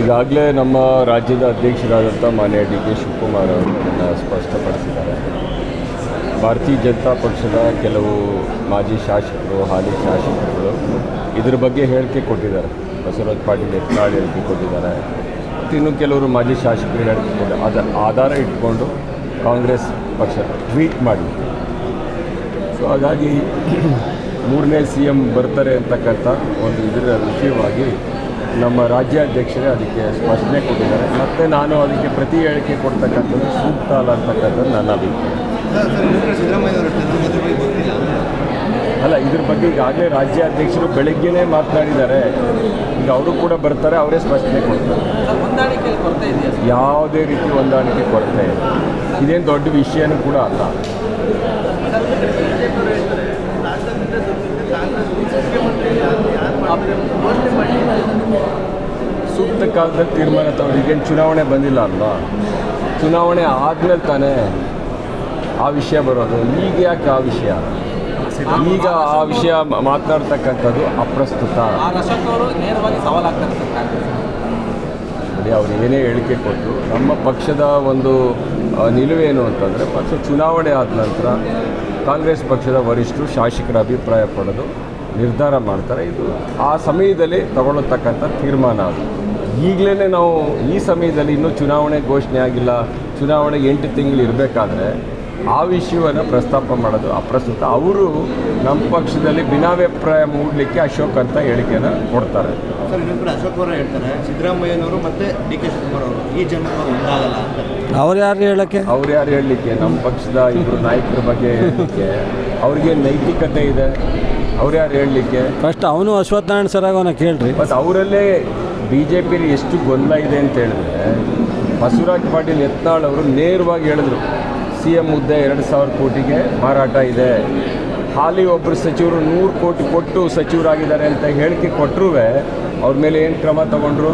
ಈಗಾಗಲೇ ನಮ್ಮ ರಾಜ್ಯದ ಅಧ್ಯಕ್ಷರಾದಂಥ ಮಾನ್ಯ ಡಿ ಕೆ ಶಿವಕುಮಾರ್ ಅವರು ಅದನ್ನು ಸ್ಪಷ್ಟಪಡಿಸಿದ್ದಾರೆ ಭಾರತೀಯ ಜನತಾ ಪಕ್ಷದ ಕೆಲವು ಮಾಜಿ ಶಾಸಕರು ಹಾಲಿ ಶಾಸಕರುಗಳು ಇದ್ರ ಬಗ್ಗೆ ಹೇಳಿಕೆ ಕೊಟ್ಟಿದ್ದಾರೆ ಬಸವರಾಜ ಪಾಟೀಲ್ ಯತ್ನಾಳ್ ಹೇಳಿಕೆ ಕೊಟ್ಟಿದ್ದಾರೆ ಮತ್ತು ಇನ್ನು ಕೆಲವರು ಮಾಜಿ ಶಾಸಕರು ಹೇಳಿಕೆ ಕೊಟ್ಟಿದ್ದಾರೆ ಅದರ ಆಧಾರ ಇಟ್ಕೊಂಡು ಕಾಂಗ್ರೆಸ್ ಪಕ್ಷ ಟ್ವೀಟ್ ಮಾಡಿ ಸೊ ಹಾಗಾಗಿ ಮೂರನೇ ಸಿ ಎಂ ಬರ್ತಾರೆ ಅಂತಕ್ಕಂಥ ಒಂದು ಇದರ ವಿಷಯವಾಗಿ ನಮ್ಮ ರಾಜ್ಯಾಧ್ಯಕ್ಷರೇ ಅದಕ್ಕೆ ಸ್ಪಷ್ಟನೆ ಕೊಟ್ಟಿದ್ದಾರೆ ಮತ್ತು ನಾನು ಅದಕ್ಕೆ ಪ್ರತಿ ಹೇಳಿಕೆ ಕೊಡ್ತಕ್ಕಂಥದ್ದು ಸೂಕ್ತ ಅಲ್ಲ ಅಂತಕ್ಕಂಥದ್ದು ನನ್ನ ಅಭಿಪ್ರಾಯ ಸಿದ್ದರಾಮಯ್ಯನವರು ಹೇಳ್ತಾರೆ ನಮ್ಗೆ ಅದ್ರ ಬಗ್ಗೆ ಗೊತ್ತಿಲ್ಲ ಅಲ್ಲ ಇದ್ರ ಬಗ್ಗೆ ಈಗಾಗಲೇ ರಾಜ್ಯಾಧ್ಯಕ್ಷರು ಬೆಳಗ್ಗೆನೇ ಮಾತನಾಡಿದ್ದಾರೆ ಈಗ ಅವರು ಕೂಡ ಬರ್ತಾರೆ ಅವರೇ ಸ್ಪಷ್ಟನೆ ಕೊಡ್ತಾರೆ ಸರ್ ಹೊಂದಾಣಿಕೆಯಲ್ಲಿ ಕೊರತೆ ಇದೆಯಾ ಸರ್? ಯಾವುದೇ ರೀತಿ ಹೊಂದಾಣಿಕೆ ಕೊರತೆ ಇಲ್ಲ ಇದೇನು ದೊಡ್ಡ ವಿಷಯನೂ ಕೂಡ ಅಲ್ಲ ಸೂಕ್ತ ಕಾಲದಲ್ಲಿ ತೀರ್ಮಾನ ತಗೊಂಡು ಈಗೇನು ಚುನಾವಣೆ ಬಂದಿಲ್ಲ ಅಲ್ವಾ ಚುನಾವಣೆ ಆದ್ಮೇಲೆ ತಾನೇ ಆ ವಿಷಯ ಬರೋದು ಈಗ ಯಾಕೆ ಆ ವಿಷಯ ಈಗ ಆ ವಿಷಯ ಮ- ಮಾತನಾಡ್ತಕ್ಕಂಥದ್ದು ಅಪ್ರಸ್ತುತ ಆರ್ ಅಶೋಕ್ ಅವರು ನೇರವಾಗಿ ಸವಾಲಾಗ್ತಾರೆ ಸರ್ ಕಾಂಗ್ರೆಸ್ ನೋಡಿ ಅವ್ರು ಏನೇ ಹೇಳಿಕೆ ಕೊಟ್ಟರು ನಮ್ಮ ಪಕ್ಷದ ಒಂದು ಆ, ನಿಲುವೇನು ಅಂತಂದರೆ ಪಕ್ಷ ಚುನಾವಣೆ ಆದ ನಂತರ ಕಾಂಗ್ರೆಸ್ ಪಕ್ಷದ ವರಿಷ್ಠರು ಶಾಸಕರ ಅಭಿಪ್ರಾಯ ಪಡೆದು ನಿರ್ಧಾರ ಮಾಡ್ತಾರೆ ಇದು ಆ ಸಮಯದಲ್ಲಿ ತಗೊಳ್ಳತಕ್ಕಂಥ ತೀರ್ಮಾನ ಅದು ಈಗಲೇ ನಾವು ಈ ಸಮಯದಲ್ಲಿ ಇನ್ನೂ ಚುನಾವಣೆ ಘೋಷಣೆ ಆಗಿಲ್ಲ ಚುನಾವಣೆ ಎಂಟು ತಿಂಗಳು ಇರಬೇಕಾದ್ರೆ ಆ ವಿಷಯವನ್ನು ಪ್ರಸ್ತಾಪ ಮಾಡೋದು ಅಪ್ರಸ್ತುತ ಅವರು ನಮ್ಮ ಪಕ್ಷದಲ್ಲಿ ಭಿನ್ನಾಭಿಪ್ರಾಯ ಮೂಡಲಿಕ್ಕೆ ಅಶೋಕ್ ಅಂತ ಹೇಳಿಕೆನ ಕೊಡ್ತಾರೆ ಸರ್ ಇನ್ನೊಂದು ಕಡೆ ಅಶೋಕ್ ಅವರು ಹೇಳ್ತಾರೆ ಸಿದ್ದರಾಮಯ್ಯನವರು ಮತ್ತೆ ಡಿ ಕೆ ಶಿವಕುಮಾರ್ ಅವರು ಈ ಜನ್ಮ ಒಂದಾಗಲ್ಲ ಅಂತ ಅವ್ರು ಯಾರು ಹೇಳಕ್ಕೆ ಅವ್ರು ಯಾರು ಹೇಳಲಿಕ್ಕೆ ನಮ್ಮ ಪಕ್ಷದ ಇಬ್ಬರು ನಾಯಕರ ಬಗ್ಗೆ ಹೇಳಲಿಕ್ಕೆ ಅವ್ರಿಗೆ ನೈತಿಕತೆ ಇದೆ ಅವ್ರು ಯಾರು ಹೇಳಲಿಕ್ಕೆ ಫಸ್ಟ್ ಅವನು ಅಶ್ವತ್ಥನಾರಾಯಣ ಸರ್ ಆಗೋನ ಕೇಳ್ರಿ ಮತ್ತು ಅವರಲ್ಲೇ ಬಿ ಜೆ ಪಿಲಿ ಎಷ್ಟು ಗೊಂದಲ ಇದೆ ಅಂತ ಹೇಳಿದ್ರೆ ಬಸವರಾಜ ಪಾಟೀಲ್ ಯತ್ನಾಳ್ ಅವರು ನೇರವಾಗಿ ಹೇಳಿದ್ರು ಸಿ ಎಂ ಹುದ್ದೆ ಎರಡು ಸಾವಿರ ಕೋಟಿಗೆ ಮಾರಾಟ ಇದೆ ಹಾಲಿ ಒಬ್ಬರು ಸಚಿವರು ನೂರು ಕೋಟಿ ಕೊಟ್ಟು ಸಚಿವರಾಗಿದ್ದಾರೆ ಅಂತ ಹೇಳಿಕೆ ಕೊಟ್ಟರೂ ಅವ್ರ ಮೇಲೆ ಏನು ಕ್ರಮ ತಗೊಂಡ್ರು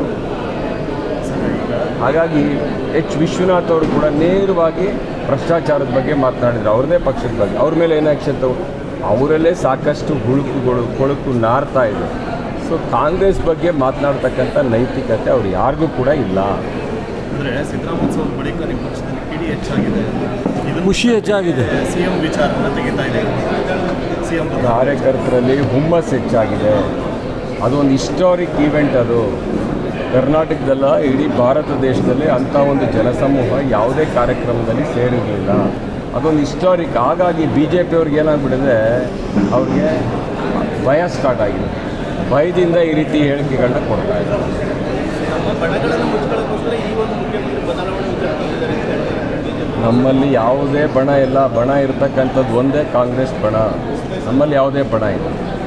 ಹಾಗಾಗಿ ಎಚ್ ವಿಶ್ವನಾಥ್ ಅವರು ಕೂಡ ನೇರವಾಗಿ ಭ್ರಷ್ಟಾಚಾರದ ಬಗ್ಗೆ ಮಾತನಾಡಿದ್ರು ಅವ್ರದ್ದೇ ಪಕ್ಷದ ಬಗ್ಗೆ ಅವ್ರ ಮೇಲೆ ಏನು ಆ್ಯಕ್ಷನ್ ತಗೊ ಅವರಲ್ಲೇ ಸಾಕಷ್ಟು ಹುಳುಕುಗಳು ಕೊಳುಕು ನಾರ್ತಾ ಇದೆ ಸೊ ಕಾಂಗ್ರೆಸ್ ಬಗ್ಗೆ ಮಾತನಾಡ್ತಕ್ಕಂಥ ನೈತಿಕತೆ ಅವ್ರು ಯಾರಿಗೂ ಕೂಡ ಇಲ್ಲ ಅಂದರೆ ಸಿದ್ದರಾಮೋತ್ಸವದ ಬಳಿಕ ನಿಮ್ಮ ಪಕ್ಷದಲ್ಲಿ ಕಿಡಿ ಹೆಚ್ಚಾಗಿದೆ ಇದನ್ನು ಖುಷಿ ಹೆಚ್ಚಾಗಿದೆ ಸಿ ಎಂ ವಿಚಾರನ ತೆಗಿತಾ ಇದೆ ಸಿ ಎಂ ಕಾರ್ಯಕರ್ತರಲ್ಲಿ ಹುಮ್ಮಸ್ ಹೆಚ್ಚಾಗಿದೆ ಅದೊಂದು ಹಿಸ್ಟಾರಿಕ್ ಈವೆಂಟ್ ಅದು ಕರ್ನಾಟಕದಲ್ಲ ಇಡೀ ಭಾರತ ದೇಶದಲ್ಲಿ ಅಂಥ ಒಂದು ಜನಸಮೂಹ ಯಾವುದೇ ಕಾರ್ಯಕ್ರಮದಲ್ಲಿ ಸೇರಿರಲಿಲ್ಲ ಅದೊಂದು ಹಿಸ್ಟಾರಿಕ್ ಹಾಗಾಗಿ ಬಿ ಜೆ ಪಿಯವ್ರಿಗೆ ಏನಾಗ್ಬಿಟ್ಟಿದೆ ಅವ್ರಿಗೆ ಭಯ ಸ್ಟಾರ್ಟ್ ಆಗಿದೆ ಭಯದಿಂದ ಈ ರೀತಿ ಹೇಳಿಕೆಗಳನ್ನ ಕೊಡ್ತಾ ಇದ್ದಾರೆ ನಮ್ಮಲ್ಲಿ ಯಾವುದೇ ಬಣ ಇಲ್ಲ ಬಣ ಇರ್ತಕ್ಕಂಥದ್ದು ಒಂದೇ ಕಾಂಗ್ರೆಸ್ ಬಣ ನಮ್ಮಲ್ಲಿ ಯಾವುದೇ ಬಣ ಇಲ್ಲ